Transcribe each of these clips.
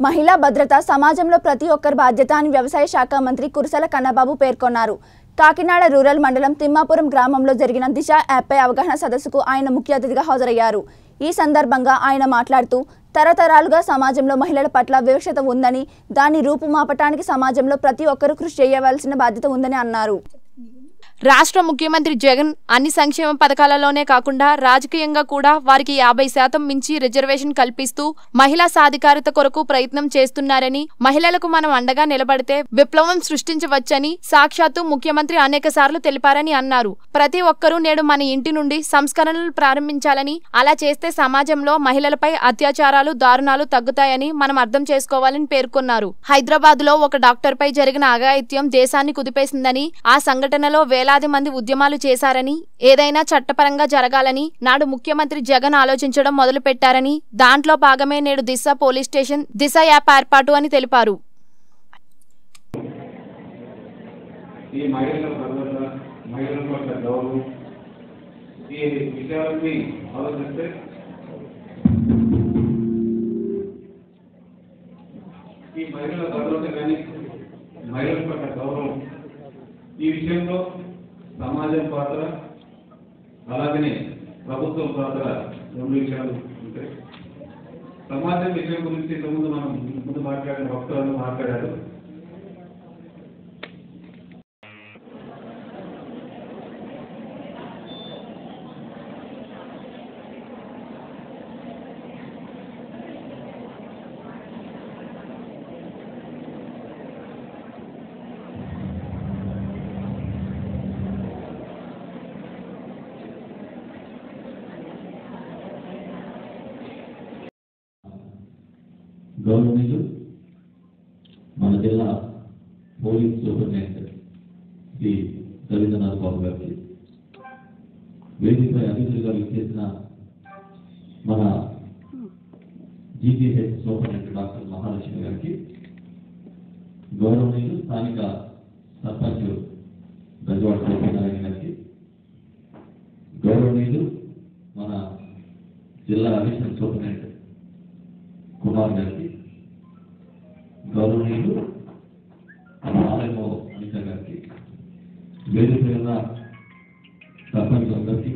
మహిళా భద్రత సమాజంలో ప్రతి ఒక్కరి బాధ్యత అని వ్యవసాయ శాఖ మంత్రి కురసల కన్నబాబు పేర్కొన్నారు కాకినాడ రూరల్ మండలం తిమ్మాపురం గ్రామంలో జరిగిన దిశ యాప్పై అవగాహన సదస్సుకు ఆయన ముఖ్య అతిథిగా హాజరయ్యారు ఈ సందర్భంగా ఆయన మాట్లాడుతూ తరతరాలుగా సమాజంలో మహిళల పట్ల వివక్షత ఉందని దాన్ని రూపుమాపటానికి సమాజంలో ప్రతి ఒక్కరూ కృషి చేయవలసిన బాధ్యత ఉందని అన్నారు రాష్ట్ర ముఖ్యమంత్రి జగన్ అన్ని సంక్షేమ పథకాలలోనే కాకుండా రాజకీయంగా కూడా వారికి యాభై శాతం మించి రిజర్వేషన్ కల్పిస్తూ మహిళా సాధికారత కొరకు ప్రయత్నం చేస్తున్నారని మహిళలకు మనం అండగా నిలబడితే విప్లవం సృష్టించవచ్చని సాక్షాత్తు ముఖ్యమంత్రి అనేక సార్లు తెలిపారని అన్నారు ప్రతి ఒక్కరూ నేడు మన ఇంటి నుండి సంస్కరణలు ప్రారంభించాలని అలా చేస్తే సమాజంలో మహిళలపై అత్యాచారాలు దారుణాలు తగ్గుతాయని మనం అర్థం చేసుకోవాలని పేర్కొన్నారు హైదరాబాద్ లో ఒక డాక్టర్ పై జరిగిన అఘాయిత్యం దేశాన్ని కుదిపేసిందని ఆ సంఘటనలో వేలాది మంది ఉద్యమాలు చేశారని ఏదైనా చట్టపరంగా జరగాలని నాడు ముఖ్యమంత్రి జగన్ ఆలోచించడం మొదలుపెట్టారని దాంట్లో భాగమే నేడు Disha police station Disha app ఏర్పాటు అని తెలిపారు ఈ మహిళల భద్రత మహిళల పట్ల గౌరవం ఈ విషయాలన్నీ ఆలోచిస్తే ఈ మహిళల భద్రత కానీ మహిళల పట్ల గౌరవం ఈ విషయంలో సమాజం పాత్ర అలాగనే ప్రభుత్వం పాత్ర రెండు విషయాలు ఉంటాయి సమాజం విషయం గురించి ఇంతకుముందు మనం ముందు మాట్లాడిన భక్తులను మాట్లాడారు గౌరవనీయులు మన జిల్లా పోలీస్ సూపరింటెండెంట్ శ్రీ రవీంద్రనాథ్ బాబు గారికి వేదికపై అతిథులుగా విచ్చేసిన మన జీపీహెచ్ సూపరింటెండెంట్ డాక్టర్ మహాలక్ష్మి గారికి గౌరవనీయులు స్థానిక సర్పంచ్ గజవాడ సత్యనారాయణ గారికి గౌరవనీయులు మన జిల్లా అడిషనల్ సూపరింటెండెంట్ కుమార్ గారికి గౌరవనీయులు మన ఆలయమో అనిత గారికి వేదిక మీద సర్పంచ్ అందరికీ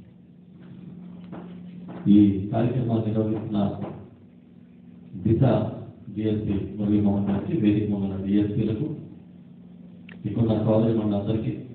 ఈ కార్యక్రమాన్ని నిర్వహిస్తున్న దిశ డిఎస్పీ మురళీ మోహన్ గారికి వేదిక మొదల డిఎస్పీలకు ఇక్కడ సోదరి మనందరికీ